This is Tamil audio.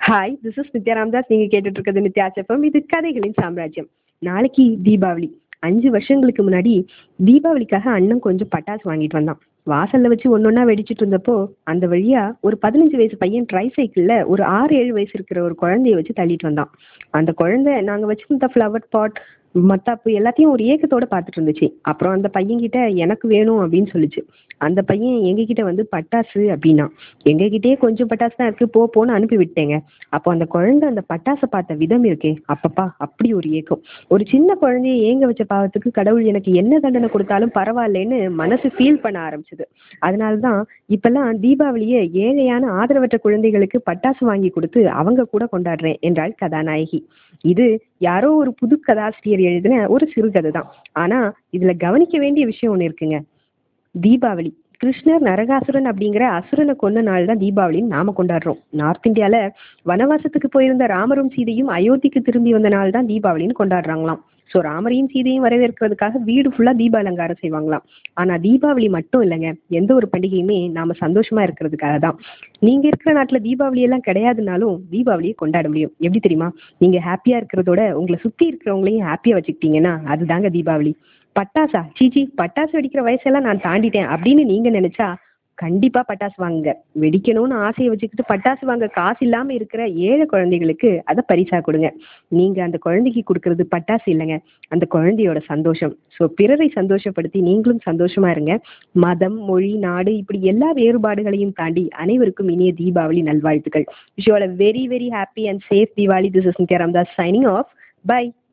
hi this is Nithya Ramdas நீங்க கேட்டுட்டு இருக்கிறது நித்யா செஃபம் இது கதைகளின் சாம்ராஜ்யம் நாளைக்கு தீபாவளி அஞ்சு வருஷங்களுக்கு முன்னாடி தீபாவளிக்காக அண்ணன் கொஞ்சம் பட்டாசு வாங்கிட்டு வந்தான் வாசல்ல வச்சு ஒன்னொன்னா வெடிச்சிட்டு இருந்தப்போ அந்த வழியா ஒரு பதினஞ்சு வயசு பையன் ட்ரை சைக்கிள்ல ஒரு ஆறு ஏழு வயசு இருக்கிற ஒரு குழந்தைய வச்சு தள்ளிட்டு வந்தான் அந்த குழந்தை நாங்க வச்சிருந்த ஃப்ளவர் பாட் மத்தாப்பு எல்லாத்தையும் ஒரு ஏக்கத்தோட பார்த்துட்டு இருந்துச்சு அப்புறம் அந்த பையன் கிட்ட எனக்கு வேணும் அப்படின்னு சொல்லுச்சு அந்த பையன் எங்ககிட்ட வந்து பட்டாசு அப்படின்னா எங்ககிட்டயே கொஞ்சம் பட்டாசு தான் இருக்கு போ போன்னு அனுப்பி விட்டேங்க அப்போ அந்த குழந்தை அந்த பட்டாசை பார்த்த விதம் இருக்கே அப்பப்பா அப்படி ஒரு ஏக்கம் ஒரு சின்ன குழந்தைய ஏங்க வச்ச பாவத்துக்கு கடவுள் எனக்கு என்ன தண்டனை கொடுத்தாலும் பரவாயில்லைன்னு மனசு ஃபீல் பண்ண ஆரம்பிச்சது அதனால தான் இப்பெல்லாம் தீபாவளியை ஏழையான ஆதரவற்ற குழந்தைகளுக்கு பட்டாசு வாங்கி கொடுத்து அவங்க கூட கொண்டாடுறேன் என்றாள் கதாநாயகி இது யாரோ ஒரு புது கதாசிரியர் எழுதின ஒரு சிறுகதை தான் ஆனா இதுல கவனிக்க வேண்டிய விஷயம் ஒன்று இருக்குங்க தீபாவளி கிருஷ்ணர் நரகாசுரன் அப்படிங்கிற அசுரனை கொன்ன நாள் தான் தீபாவளின்னு நாம கொண்டாடுறோம் நார்த் இந்தியால வனவாசத்துக்கு போயிருந்த ராமரும் சீதையும் அயோத்திக்கு திரும்பி வந்த நாள் தான் தீபாவளின்னு கொண்டாடுறாங்களாம் ஸோ ராமரையும் சீதையும் வரவேற்கிறதுக்காக வீடு ஃபுல்லா தீப அலங்காரம் செய்வாங்களாம் ஆனா தீபாவளி மட்டும் இல்லைங்க எந்த ஒரு பண்டிகையுமே நாம சந்தோஷமா இருக்கிறதுக்காக தான் நீங்க இருக்கிற நாட்டுல தீபாவளி எல்லாம் கிடையாதுனாலும் தீபாவளியை கொண்டாட முடியும் எப்படி தெரியுமா நீங்க ஹாப்பியா இருக்கிறதோட உங்களை சுத்தி இருக்கிறவங்களையும் ஹாப்பியா வச்சுக்கிட்டீங்கன்னா அதுதாங்க தீபாவளி பட்டாசா சீச்சி பட்டாசு வெடிக்கிற வயசெல்லாம் நான் தாண்டிட்டேன் அப்படின்னு நீங்க நினைச்சா கண்டிப்பா பட்டாசு வாங்குங்க வெடிக்கணும்னு ஆசையை வச்சுக்கிட்டு பட்டாசு வாங்க காசு இல்லாம இருக்கிற ஏழை குழந்தைகளுக்கு அதை பரிசா கொடுங்க நீங்க அந்த குழந்தைக்கு கொடுக்கறது பட்டாசு இல்லைங்க அந்த குழந்தையோட சந்தோஷம் ஸோ பிறரை சந்தோஷப்படுத்தி நீங்களும் சந்தோஷமா இருங்க மதம் மொழி நாடு இப்படி எல்லா வேறுபாடுகளையும் தாண்டி அனைவருக்கும் இனிய தீபாவளி நல்வாழ்த்துக்கள் wish very very happy and safe Deepavali this is Nithya Ramdas signing off by